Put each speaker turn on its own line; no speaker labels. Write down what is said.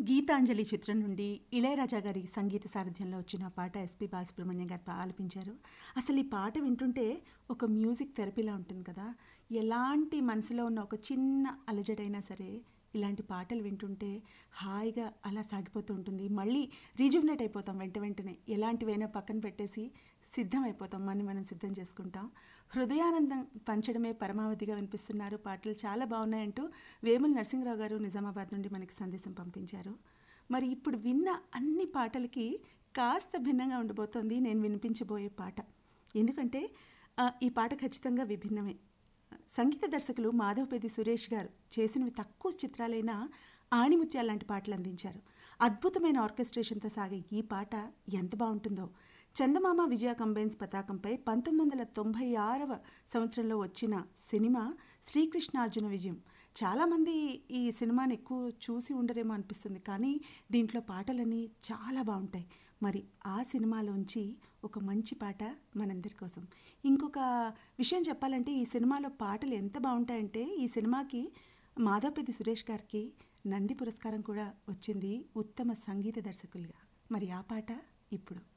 గీతాంజలి చిత్రం నుండి ఇళయరాజా గారి సంగీత సారథ్యంలో వచ్చిన పాట ఎస్పి బాలసుబ్రహ్మణ్యం గారు ఆలపించారు అసలు ఈ పాట వింటుంటే ఒక మ్యూజిక్ థెరపీలా ఉంటుంది కదా ఎలాంటి మనసులో ఉన్న ఒక చిన్న అలజడైనా సరే ఇలాంటి పాటలు వింటుంటే హాయిగా అలా సాగిపోతూ ఉంటుంది మళ్ళీ రీజువినేట్ అయిపోతాం వెంట వెంటనే ఎలాంటివైనా పక్కన పెట్టేసి సిద్ధం అయిపోతాం మనం మనం సిద్ధం చేసుకుంటాం హృదయానందం పంచడమే పరమావధిగా వినిపిస్తున్నారు పాటలు చాలా బాగున్నాయంటూ వేముల నరసింహరావు గారు నిజామాబాద్ నుండి మనకి సందేశం పంపించారు మరి ఇప్పుడు విన్న అన్ని పాటలకి కాస్త భిన్నంగా ఉండబోతోంది నేను వినిపించబోయే పాట ఎందుకంటే ఆ, ఈ పాట ఖచ్చితంగా విభిన్నమే సంగీత దర్శకులు మాధవపేది సురేష్ గారు చేసినవి తక్కువ చిత్రాలైన ఆణిముత్యాలు లాంటి పాటలు అందించారు అద్భుతమైన ఆర్కెస్ట్రేషన్తో సాగే ఈ పాట ఎంత బాగుంటుందో చందమామ విజయ కంబైన్స్ పతాకంపై పంతొమ్మిది వందల తొంభై ఆరవ సంవత్సరంలో వచ్చిన సినిమా శ్రీకృష్ణార్జున విజయం చాలామంది ఈ సినిమాని ఎక్కువ చూసి ఉండరేమో అనిపిస్తుంది కానీ దీంట్లో పాటలన్నీ చాలా బాగుంటాయి మరి ఆ సినిమాలోంచి ఒక మంచి పాట మనందరి కోసం ఇంకొక విషయం చెప్పాలంటే ఈ సినిమాలో పాటలు ఎంత బాగుంటాయంటే ఈ సినిమాకి మాధవపతి సురేష్ గారికి నంది పురస్కారం కూడా వచ్చింది ఉత్తమ సంగీత దర్శకులుగా మరి ఆ పాట ఇప్పుడు